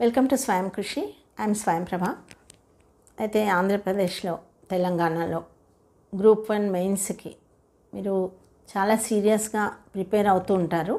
welcome to స్వయం కృషి I'm స్వయం ప్రభ అయితే ఆంధ్రప్రదేశ్లో తెలంగాణలో గ్రూప్ వన్ మెయిన్స్కి మీరు చాలా సీరియస్గా ప్రిపేర్ అవుతూ ఉంటారు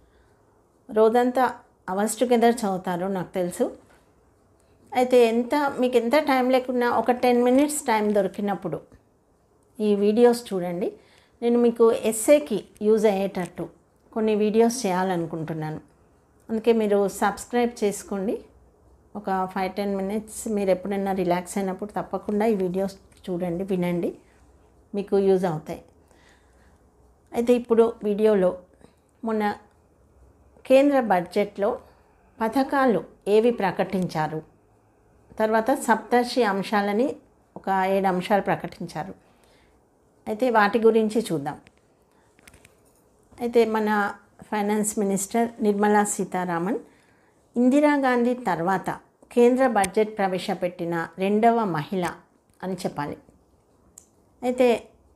రోజంతా అవర్స్ టుగెదర్ చదువుతారు నాకు తెలుసు అయితే ఎంత మీకు ఎంత టైం లేకున్నా ఒక టెన్ మినిట్స్ టైం దొరికినప్పుడు ఈ వీడియోస్ చూడండి నేను మీకు ఎస్ఏకి యూజ్ అయ్యేటట్టు కొన్ని వీడియోస్ చేయాలనుకుంటున్నాను అందుకే మీరు సబ్స్క్రైబ్ చేసుకోండి ఒక ఫైవ్ టెన్ మినిట్స్ మీరు ఎప్పుడైనా రిలాక్స్ అయినప్పుడు తప్పకుండా ఈ వీడియోస్ చూడండి వినండి మీకు యూజ్ అవుతాయి అయితే ఇప్పుడు వీడియోలో మొన్న కేంద్ర బడ్జెట్లో పథకాలు ఏవి ప్రకటించారు తర్వాత సప్తర్షి అంశాలని ఒక ఏడు అంశాలు ప్రకటించారు అయితే వాటి గురించి చూద్దాం అయితే మన ఫైనాన్స్ మినిస్టర్ నిర్మలా సీతారామన్ ఇందిరాగాంధీ తర్వాత కేంద్ర బడ్జెట్ ప్రవేశపెట్టిన రెండవ మహిళ అని చెప్పాలి అయితే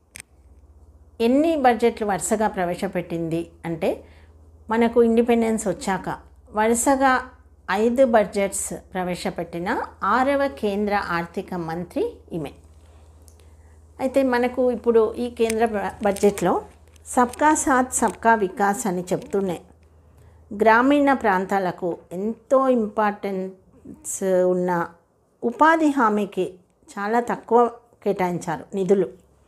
ఎన్ని బడ్జెట్లు వరుసగా ప్రవేశపెట్టింది అంటే మనకు ఇండిపెండెన్స్ వచ్చాక వరుసగా ఐదు బడ్జెట్స్ ప్రవేశపెట్టిన ఆరవ కేంద్ర ఆర్థిక మంత్రి ఈమె అయితే మనకు ఇప్పుడు ఈ కేంద్ర బ- బడ్జెట్లో సబ్కా సాత్ సబ్కా వికాస్ అని చెప్తూనే గ్రామీణ ప్రాంతాలకు ఎంతో ఇంపార్టెన్స్ ఉన్న ఉపాధి హామీకి చాలా తక్కువ కేటాయించారు నిధులు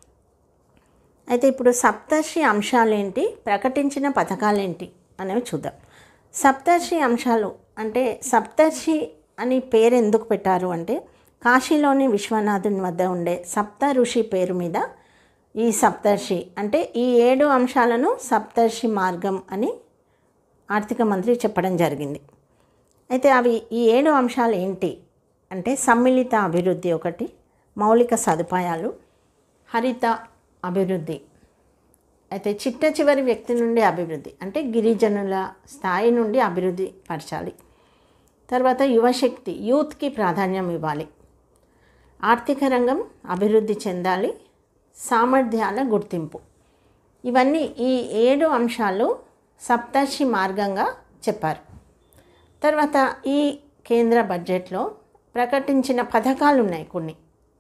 అయితే ఇప్పుడు సప్తర్షి అంశాలేంటి ప్రకటించిన పథకాలేంటి అనేవి చూద్దాం సప్తర్షి అంశాలు అంటే సప్తర్షి అని పేరు ఎందుకు పెట్టారు అంటే కాశీలోని విశ్వనాథుని వద్ద ఉండే సప్త ఋషి పేరు మీద ఈ సప్తర్షి అంటే ఈ ఏడు అంశాలను సప్తర్షి మార్గం అని ఆర్థిక మంత్రి చెప్పడం జరిగింది అయితే అవి ఈ ఏడు అంశాలు ఏంటి అంటే సమ్మిళిత అభివృద్ధి ఒకటి మౌలిక సదుపాయాలు హరిత అభివృద్ధి అయితే చిట్ట చివరి వ్యక్తి నుండి అభివృద్ధి అంటే గిరిజనుల స్థాయి నుండి అభివృద్ధి పరచాలి తర్వాత యువశక్తి యూత్కి ప్రాధాన్యం ఇవ్వాలి ఆర్థిక రంగం అభివృద్ధి చెందాలి సామర్థ్యాల గుర్తింపు ఇవన్నీ ఈ ఏడు అంశాలు సప్తర్షి మార్గంగా చెప్పారు తర్వాత ఈ కేంద్ర బడ్జెట్లో ప్రకటించిన పథకాలు ఉన్నాయి కొన్ని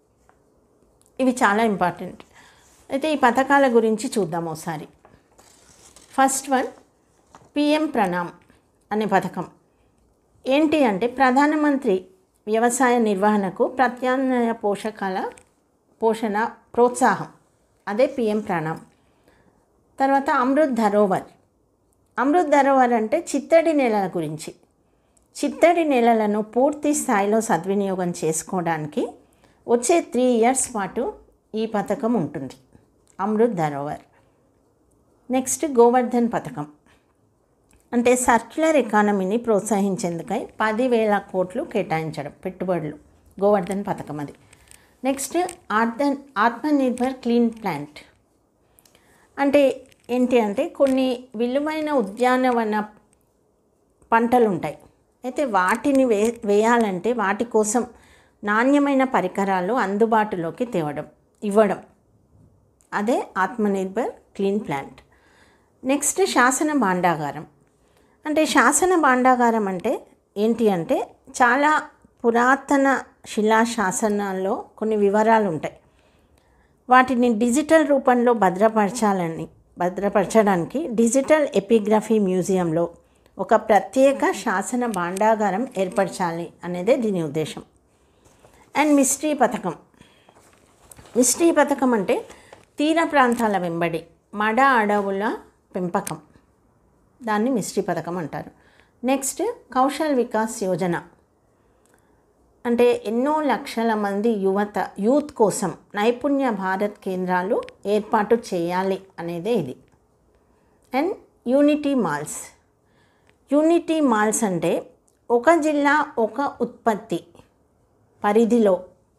ఇవి చాలా ఇంపార్టెంట్ అయితే ఈ పథకాల గురించి చూద్దాం ఒకసారి ఫస్ట్ వన్ పిఎం ప్రణామ్ అనే పథకం ఏంటి అంటే ప్రధానమంత్రి వ్యవసాయ నిర్వహణకు ప్రత్యామ్నాయ పోషకాల పోషణ ప్రోత్సాహం అదే పిఎం ప్రణామ్ తర్వాత అమృత్ ధరోవర్ అమృత్ ధరోవర్ అంటే చిత్తడి నేలల గురించి చిత్తడి నేలలను పూర్తి స్థాయిలో సద్వినియోగం చేసుకోవడానికి వచ్చే త్రీ ఇయర్స్ పాటు ఈ పథకం ఉంటుంది అమృత్ ధరోవర్ నెక్స్ట్ గోవర్ధన్ పథకం అంటే సర్క్యులర్ ఎకానమీని ప్రోత్సహించేందుకై పదివేల కోట్లు కేటాయించడం పెట్టుబడులు గోవర్ధన్ పథకం అది నెక్స్ట్ ఆత్మ ఆత్మనిర్భర్ క్లీన్ ప్లాంట్ అంటే ఏంటి అంటే కొన్ని విలువైన ఉద్యానవన పంటలు ఉంటాయి అయితే వాటిని వే వేయాలంటే వాటి కోసం నాణ్యమైన పరికరాలు అందుబాటులోకి తేవడం ఇవ్వడం అదే ఆత్మనిర్భర్ క్లీన్ ప్లాంట్ నెక్స్ట్ శాసన భాండాగారం అంటే శాసన భాండాగారం అంటే ఏంటి అంటే చాలా పురాతన శిలా శాసనాల్లో కొన్ని వివరాలు ఉంటాయి వాటిని డిజిటల్ రూపంలో భద్రపరచాలని భద్రపరచడానికి డిజిటల్ ఎపిగ్రఫీ మ్యూజియంలో ఒక ప్రత్యేక శాసన భాండాగారం ఏర్పరచాలి అనేదే దీని ఉద్దేశం అండ్ మిస్ట్రీ పథకం మిస్ట్రీ పథకం అంటే తీర ప్రాంతాల వెంబడి మడ అడవుల పెంపకం దాన్ని మిస్ట్రీ పథకం అంటారు నెక్స్ట్ కౌశల్ వికాస్ యోజన అంటే ఎన్నో లక్షల మంది యువత యూత్ కోసం నైపుణ్య భారత్ కేంద్రాలు ఏర్పాటు చేయాలి అనేదే ఇది and unity malls unity malls అంటే ఒక జిల్లా ఒక ఉత్పత్తి పరిధిలో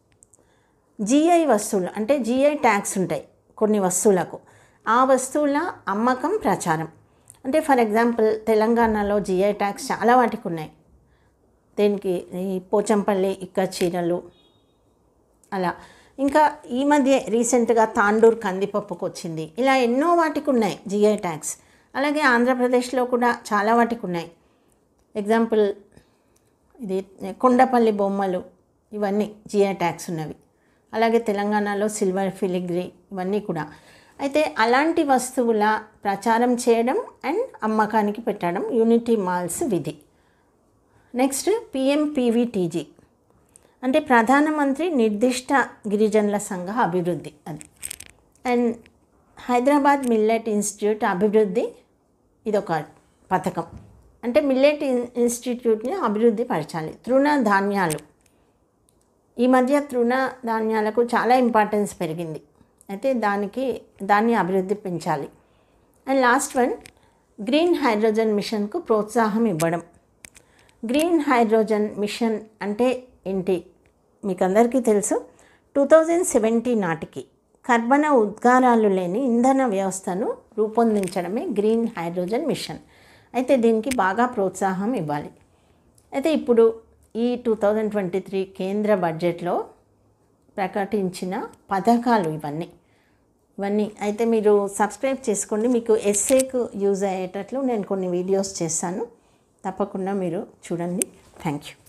జిఐ వస్తువులు అంటే జిఐ ట్యాక్స్ ఉంటాయి కొన్ని వస్తువులకు ఆ వస్తువుల అమ్మకం ప్రచారం అంటే ఫర్ ఎగ్జాంపుల్ తెలంగాణలో జిఐ ట్యాక్స్ చాలా వాటికి ఉన్నాయి దేనికి ఈ పోచంపల్లి ఇక్క చీరలు అలా ఇంకా ఈ మధ్య రీసెంట్గా తాండూర్ కందిపప్పుకు వచ్చింది ఇలా ఎన్నో వాటికి ఉన్నాయి జిఐ ట్యాక్స్ అలాగే ఆంధ్రప్రదేశ్లో కూడా చాలా వాటికి ఉన్నాయి ఎగ్జాంపుల్ ఇది కొండపల్లి బొమ్మలు ఇవన్నీ జిఐ ట్యాక్స్ ఉన్నవి అలాగే తెలంగాణలో సిల్వర్ ఫిలిగ్రీ ఇవన్నీ కూడా అయితే అలాంటి వస్తువుల ప్రచారం చేయడం అండ్ అమ్మకానికి పెట్టడం యూనిటీ మాల్స్ విధి నెక్స్ట్ పిఎంపీవీటీజీ అంటే ప్రధానమంత్రి నిర్దిష్ట గిరిజనుల సంఘ అభివృద్ధి అది అండ్ హైదరాబాద్ మిల్లెట్ ఇన్స్టిట్యూట్ అభివృద్ధి ఇదొక పథకం అంటే మిల్లెట్ ఇన్- ఇన్స్టిట్యూట్ని అభివృద్ధి పరచాలి తృణ ధాన్యాలు ఈ మధ్య తృణ ధాన్యాలకు చాలా ఇంపార్టెన్స్ పెరిగింది అయితే దానికి దాన్ని అభివృద్ధి పెంచాలి and last one green hydrogen మిషన్కు ప్రోత్సాహం ఇవ్వడం గ్రీన్ హైడ్రోజన్ మిషన్ అంటే ఏంటి మీకు అందరికీ తెలుసు టూ థౌజండ్ సెవెంటీ నాటికి కర్బన ఉద్గారాలు లేని ఇంధన వ్యవస్థను రూపొందించడమే గ్రీన్ హైడ్రోజన్ మిషన్ అయితే దీనికి బాగా ప్రోత్సాహం ఇవ్వాలి అయితే ఇప్పుడు ఈ టూ థౌజండ్ ట్వంటీ త్రీ కేంద్ర బడ్జెట్లో ప్రకటించిన పథకాలు ఇవన్నీ ఇవన్నీ అయితే మీరు సబ్స్క్రైబ్ చేసుకోండి మీకు ఎస్ఏకు యూజ్ అయ్యేటట్లు నేను కొన్ని వీడియోస్ చేస్తాను తప్పకుండా మీరు చూడండి థ్యాంక్ యూ